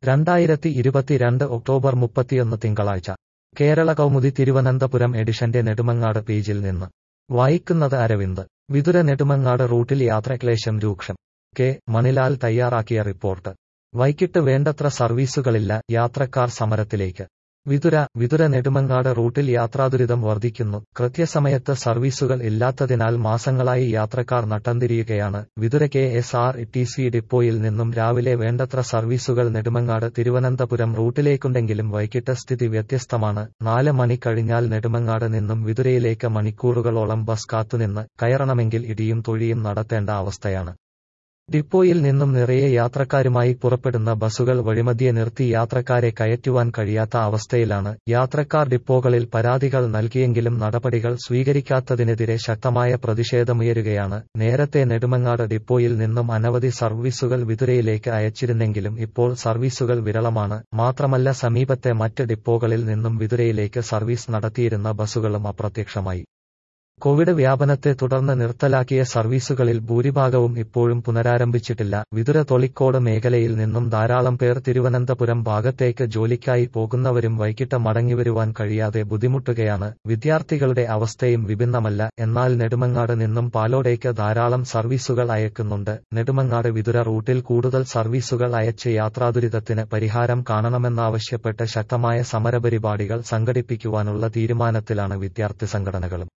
രണ്ടായിരത്തി ഇരുപത്തിരണ്ട് ഒക്ടോബർ മുപ്പത്തിയൊന്ന് തിങ്കളാഴ്ച കേരള കൗമുദി തിരുവനന്തപുരം എഡിഷന്റെ നെടുമങ്ങാട് പേജിൽ നിന്ന് വായിക്കുന്നത് അരവിന്ദ് വിതുര നെടുമങ്ങാട് റൂട്ടിൽ യാത്രക്ലേശം രൂക്ഷം കെ മണിലാൽ തയ്യാറാക്കിയ റിപ്പോർട്ട് വൈകിട്ട് വേണ്ടത്ര സർവീസുകളില്ല യാത്രക്കാർ സമരത്തിലേക്ക് വിതുര വിതുര നെടുമങ്ങാട് റൂട്ടിൽ യാത്രാദുരിതം വർദ്ധിക്കുന്നു കൃത്യസമയത്ത് സർവീസുകൾ ഇല്ലാത്തതിനാൽ മാസങ്ങളായി യാത്രക്കാർ നട്ടംതിരിയുകയാണ് Vithura K S R T C ഡിപ്പോയിൽ നിന്നും രാവിലെ വേണ്ടത്ര സർവീസുകൾ നെടുമങ്ങാട് തിരുവനന്തപുരം റൂട്ടിലേക്കുണ്ടെങ്കിലും വൈകിട്ട് സ്ഥിതി വ്യത്യസ്തമാണ് നാല് മണി കഴിഞ്ഞാൽ നെടുമങ്ങാട് നിന്നും വിതുരയിലേക്ക് മണിക്കൂറുകളോളം ബസ് കാത്തുനിന്ന് കയറണമെങ്കിൽ ഇടിയും തൊഴിയും നടത്തേണ്ട അവസ്ഥയാണ് ഡിപ്പോയിൽ നിന്നും നിറയെ യാത്രക്കാരുമായി പുറപ്പെടുന്ന ബസുകൾ വഴിമധ്യേ നിർത്തി യാത്രക്കാരെ കയറ്റുവാൻ കഴിയാത്ത അവസ്ഥയിലാണ് യാത്രക്കാർ ഡിപ്പോകളിൽ പരാതികൾ നൽകിയെങ്കിലും നടപടികൾ സ്വീകരിക്കാത്തതിനെതിരെ ശക്തമായ പ്രതിഷേധമുയരുകയാണ് നേരത്തെ നെടുമങ്ങാട് ഡിപ്പോയിൽ നിന്നും അനവധി സർവീസുകൾ വിതുരയിലേക്ക് അയച്ചിരുന്നെങ്കിലും ഇപ്പോൾ സർവീസുകൾ വിരളമാണ് മാത്രമല്ല സമീപത്തെ മറ്റ് ഡിപ്പോകളിൽ നിന്നും വിതുരയിലേക്ക് സർവീസ് നടത്തിയിരുന്ന ബസുകളും അപ്രത്യക്ഷമായി കോവിഡ് വ്യാപനത്തെ തുടർന്ന് നിർത്തലാക്കിയ സർവീസുകളിൽ ഭൂരിഭാഗവും ഇപ്പോഴും പുനരാരംഭിച്ചിട്ടില്ല വിതുര തൊളിക്കോട് മേഖലയിൽ നിന്നും ധാരാളം പേർ തിരുവനന്തപുരം ഭാഗത്തേക്ക് ജോലിക്കായി പോകുന്നവരും വൈകിട്ട് മടങ്ങിവരുവാൻ കഴിയാതെ ബുദ്ധിമുട്ടുകയാണ് വിദ്യാർത്ഥികളുടെ അവസ്ഥയും വിഭിന്നമല്ല എന്നാൽ നെടുമങ്ങാട് നിന്നും പാലോടേക്ക് ധാരാളം സർവീസുകൾ അയക്കുന്നുണ്ട് നെടുമങ്ങാട് വിതുര റൂട്ടിൽ കൂടുതൽ സർവീസുകൾ അയച്ച് യാത്രാദുരിതത്തിന് പരിഹാരം കാണണമെന്നാവശ്യപ്പെട്ട് ശക്തമായ സമരപരിപാടികൾ സംഘടിപ്പിക്കുവാനുള്ള തീരുമാനത്തിലാണ് വിദ്യാർത്ഥി സംഘടനകളും